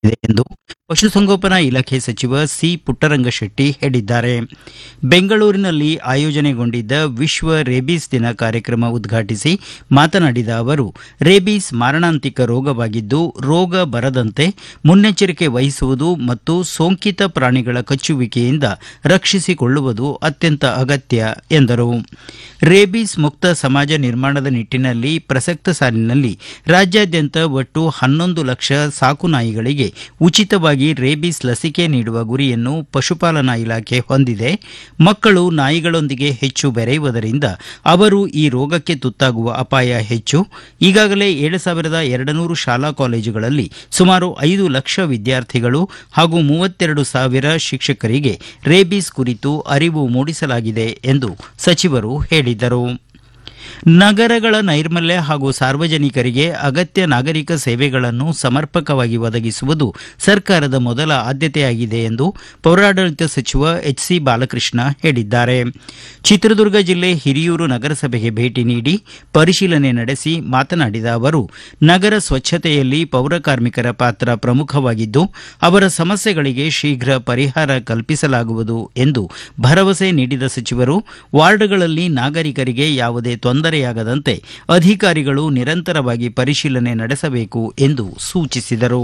ಎಂದು ಪಶುಸಂಗೋಪನಾ ಇಲಾಖೆ ಸಚಿವ ಸಿ ಪುಟ್ಟರಂಗಶೆಟ್ಟಿ ಹೇಳಿದ್ದಾರೆ ಬೆಂಗಳೂರಿನಲ್ಲಿ ಆಯೋಜನೆಗೊಂಡಿದ್ದ ವಿಶ್ವ ರೇಬೀಸ್ ದಿನ ಕಾರ್ಯಕ್ರಮ ಉದ್ಘಾಟಿಸಿ ಮಾತನಾಡಿದ ಅವರು ರೇಬೀಸ್ ಮಾರಣಾಂತಿಕ ರೋಗವಾಗಿದ್ದು ರೋಗ ಬರದಂತೆ ಮುನ್ನೆಚ್ಚರಿಕೆ ವಹಿಸುವುದು ಮತ್ತು ಸೋಂಕಿತ ಪ್ರಾಣಿಗಳ ಕಚ್ಚುವಿಕೆಯಿಂದ ರಕ್ಷಿಸಿಕೊಳ್ಳುವುದು ಅತ್ಯಂತ ಅಗತ್ಯ ಎಂದರು ರೇಬೀಸ್ ಮುಕ್ತ ಸಮಾಜ ನಿರ್ಮಾಣದ ನಿಟ್ಟಿನಲ್ಲಿ ಪ್ರಸಕ್ತ ಸಾಲಿನಲ್ಲಿ ರಾಜ್ಯಾದ್ಯಂತ ಒಟ್ಟು ಹನ್ನೊಂದು ಲಕ್ಷ ಸಾಕು ನಾಯಿಗಳಿಗೆ ಉಚಿತವಾಗಿ ರೇಬೀಸ್ ಲಸಿಕೆ ನೀಡುವ ಗುರಿಯನ್ನು ಪಶುಪಾಲನಾ ಇಲಾಖೆ ಹೊಂದಿದೆ ಮಕ್ಕಳು ನಾಯಿಗಳೊಂದಿಗೆ ಹೆಚ್ಚು ಬೆರೆಯುವುದರಿಂದ ಅವರು ಈ ರೋಗಕ್ಕೆ ತುತ್ತಾಗುವ ಅಪಾಯ ಹೆಚ್ಚು ಈಗಾಗಲೇ ಏಳು ಸಾವಿರದ ಎರಡು ನೂರು ಶಾಲಾ ಕಾಲೇಜುಗಳಲ್ಲಿ ಸುಮಾರು ಐದು ಲಕ್ಷ ವಿದ್ಯಾರ್ಥಿಗಳು ಹಾಗೂ ಮೂವತ್ತೆರಡು ಸಾವಿರ ಶಿಕ್ಷಕರಿಗೆ ರೇಬೀಸ್ ಕುರಿತು ಅರಿವು ಮೂಡಿಸಲಾಗಿದೆ ಎಂದು ಸಚಿವರು ಹೇಳಿದರು ನಗರಗಳ ನೈರ್ಮಲ್ಯ ಹಾಗೂ ಸಾರ್ವಜನಿಕರಿಗೆ ಅಗತ್ಯ ನಾಗರಿಕ ಸೇವೆಗಳನ್ನು ಸಮರ್ಪಕವಾಗಿ ಒದಗಿಸುವುದು ಸರ್ಕಾರದ ಮೊದಲ ಆದ್ಯತೆಯಾಗಿದೆ ಎಂದು ಪೌರಾಡಳಿತ ಸಚಿವ ಎಚ್ ಸಿ ಬಾಲಕೃಷ್ಣ ಹೇಳಿದ್ದಾರೆ ಚಿತ್ರದುರ್ಗ ಜಿಲ್ಲೆ ಹಿರಿಯೂರು ನಗರಸಭೆಗೆ ಭೇಟಿ ನೀಡಿ ಪರಿಶೀಲನೆ ನಡೆಸಿ ಮಾತನಾಡಿದ ಅವರು ನಗರ ಸ್ವಚ್ಛತೆಯಲ್ಲಿ ಪೌರ ಕಾರ್ಮಿಕರ ಪಾತ್ರ ಪ್ರಮುಖವಾಗಿದ್ದು ಅವರ ಸಮಸ್ಯೆಗಳಿಗೆ ಶೀಘ್ರ ಪರಿಹಾರ ಕಲ್ಪಿಸಲಾಗುವುದು ಎಂದು ಭರವಸೆ ನೀಡಿದ ಸಚಿವರು ವಾರ್ಡ್ಗಳಲ್ಲಿ ನಾಗರಿಕರಿಗೆ ಯಾವುದೇ ತೊಂದರೆಯಾಗದಂತೆ ಅಧಿಕಾರಿಗಳು ನಿರಂತರವಾಗಿ ಪರಿಶೀಲನೆ ನಡೆಸಬೇಕು ಎಂದು ಸೂಚಿಸಿದರು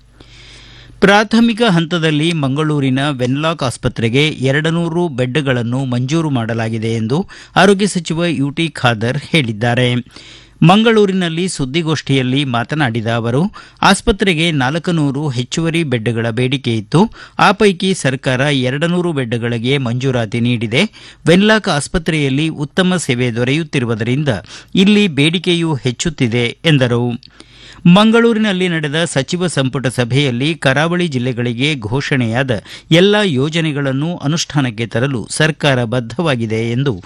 ಪ್ರಾಥಮಿಕ ಹಂತದಲ್ಲಿ ಮಂಗಳೂರಿನ ವೆನ್ಲಾಕ್ ಆಸ್ಪತ್ರೆಗೆ ಎರಡು ನೂರು ಬೆಡ್ಗಳನ್ನು ಮಂಜೂರು ಮಾಡಲಾಗಿದೆ ಎಂದು ಆರೋಗ್ಯ ಸಚಿವ ಯುಟಿ ಖಾದರ್ ಹೇಳಿದ್ದಾರೆ ಮಂಗಳೂರಿನಲ್ಲಿ ಸುದ್ದಿಗೋಷ್ಠಿಯಲ್ಲಿ ಮಾತನಾಡಿದ ಅವರು ಆಸ್ಪತ್ರೆಗೆ ನಾಲ್ಕು ನೂರು ಹೆಚ್ಚುವರಿ ಬೆಡ್ಗಳ ಬೇಡಿಕೆ ಇತ್ತು ಆ ಪೈಕಿ ಸರ್ಕಾರ ಎರಡು ನೂರು ಬೆಡ್ಗಳಿಗೆ ಮಂಜೂರಾತಿ ನೀಡಿದೆ ವೆನ್ಲಾಕ್ ಆಸ್ಪತ್ರೆಯಲ್ಲಿ ಉತ್ತಮ ಸೇವೆ ದೊರೆಯುತ್ತಿರುವುದರಿಂದ ಇಲ್ಲಿ ಬೇಡಿಕೆಯೂ ಹೆಚ್ಚುತ್ತಿದೆ ಎಂದರು ಮಂಗಳೂರಿನಲ್ಲಿ ನಡೆದ ಸಚಿವ ಸಂಪುಟ ಸಭೆಯಲ್ಲಿ ಕರಾವಳಿ ಜಿಲ್ಲೆಗಳಿಗೆ ಘೋಷಣೆಯಾದ ಎಲ್ಲ ಯೋಜನೆಗಳನ್ನು ಅನುಷ್ಠಾನಕ್ಕೆ ತರಲು ಸರ್ಕಾರ ಬದ್ಧವಾಗಿದೆ ಎಂದು